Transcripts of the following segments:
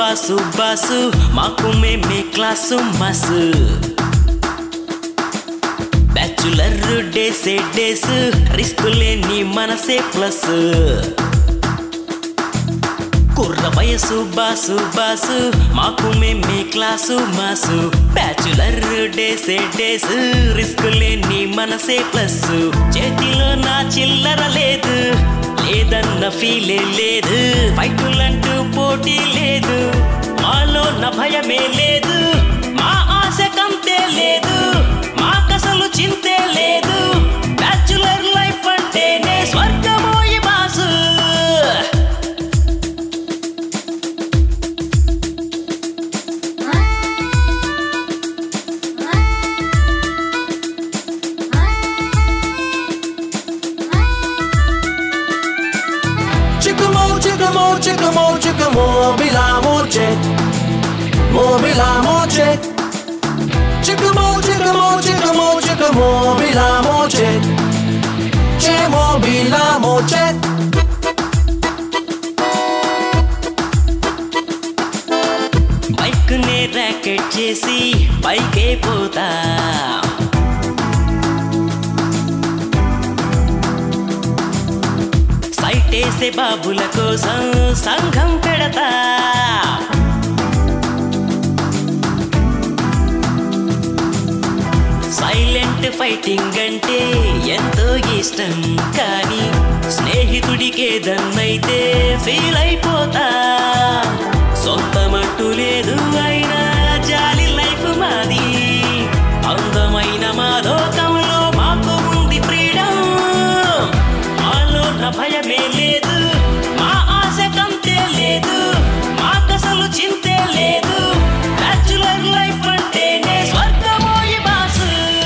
Boss boss మాకు మేమే class mass bachelor డేసే డేస్ రిస్క్ లేని మనసే ప్లస్ కుర్ర వయసు బాసు బాసు మాకు మేమే క్లాసు మాసు బ్యాచులర్ డేసే డేస్ రిస్క్ లేని మనసే ప్లస్ చేతిలో నా చిల్లర లేదు లేదన్న ఫీలే లేదు ఫైటులంటూ పోటీ లేదు మాలో నా భయమే లేదు మా ఆశ కంతే లేదు మాకసలు చింతే లేదు బ్యాచులర్ లైఫ్ అంటేనే స్వర్గమోయి boss Chicamo, chicamo, chicamo, chicamo, bila moche. Mobila moche. Chicamo, chicamo, chicamo, chicamo, bila moche. Che mobila moche. Bike నే ర్యాకెట్ చేసి పైకే పోతా సైటేసే బాబుల కోసం సంఘం పెడతా సైలెంట్ ఫైటింగ్ అంటే ఎంతో ఇష్టం కానీ స్నేహితుడికేదన్నైతే ఫీల్ అయిపోతా సొంతమంటూ లేదు అయినా జాలి లైఫ్ మాది అందమైన మా లోకంలో మాకు ఉంది ఫ్రీడమ్ మాలో నా భయమే లేదు మా ఆశ కంతే లేదు మాకసలు చింతే లేదు బ్యాచులర్ లైఫ్ అంటేనే స్వర్గమోయి boss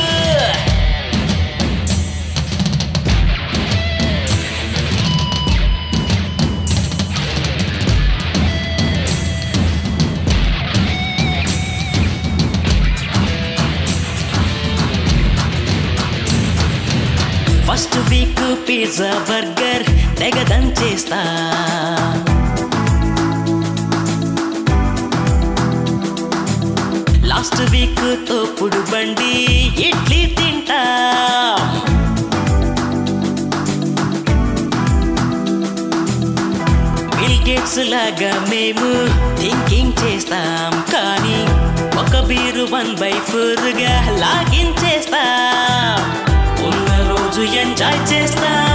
first week pizza burger తెగదంచేస్తా లాస్ట్ వీక్ తోపుడు బండి ఇడ్లీ తింటా బిల్ గేట్స్ లాగా మేము థింకింగ్ చేస్తాం కానీ ఒక బీరు వన్ బై ఫోర్ గా లాగిన్ చేస్తాం ఉన్న రోజు ఎంజాయ్ చేస్తాం